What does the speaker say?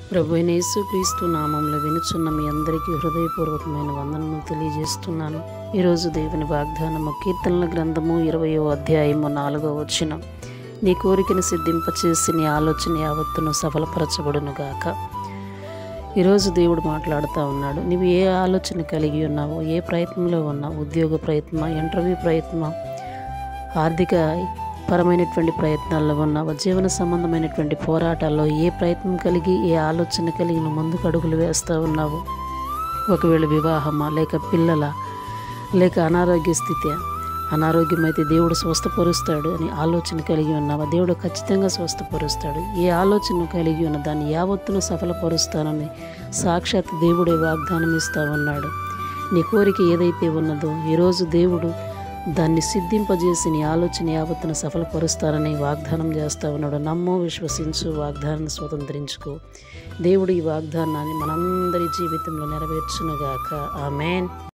ప్రభు అయిన యేసుక్రీస్తు నామంలో వినుచున్న మీ అందరికీ హృదయపూర్వకమైన వందనములు తెలియజేస్తున్నాను ఈరోజు దేవుని వాగ్దానము కీర్తనల గ్రంథము ఇరవయో అధ్యాయము నాలుగో వచ్చిన నీ కోరికను సిద్ధింపచేసి నీ ఆలోచన యావత్తును సఫలపరచబడును గాక ఈరోజు దేవుడు మాట్లాడుతూ ఉన్నాడు నీవు ఏ ఆలోచన కలిగి ఉన్నావో ఏ ప్రయత్నంలో ఉన్నావు ఉద్యోగ ప్రయత్నమా ఇంటర్వ్యూ ప్రయత్నమా ఆర్థిక పరమైనటువంటి ప్రయత్నాల్లో ఉన్నావో జీవన సంబంధమైనటువంటి పోరాటాల్లో ఏ ప్రయత్నం కలిగి ఏ ఆలోచన కలిగి నువ్వు ముందుకు అడుగులు వేస్తూ ఉన్నావు ఒకవేళ వివాహమా లేక పిల్లల లేక అనారోగ్య స్థితి అనారోగ్యమైతే దేవుడు స్వస్థపరుస్తాడు అని ఆలోచన కలిగి ఉన్నావా దేవుడు ఖచ్చితంగా స్వస్థపరుస్తాడు ఏ ఆలోచన కలిగి ఉన్న దాన్ని యావత్తును సఫలపరుస్తానని సాక్షాత్ దేవుడే వాగ్దానం ఇస్తా ఉన్నాడు నీ కోరిక ఏదైతే ఉన్నదో ఈరోజు దేవుడు దాన్ని సిద్ధింపజేసి నీ ఆలోచన యావత్తును సఫలపరుస్తారని వాగ్దానం చేస్తా ఉన్నాడు నమ్ము విశ్వసించు వాగ్దానాన్ని స్వతంత్రించుకో దేవుడు ఈ వాగ్దానాన్ని మనందరి జీవితంలో నెరవేర్చునుగాక ఆమెన్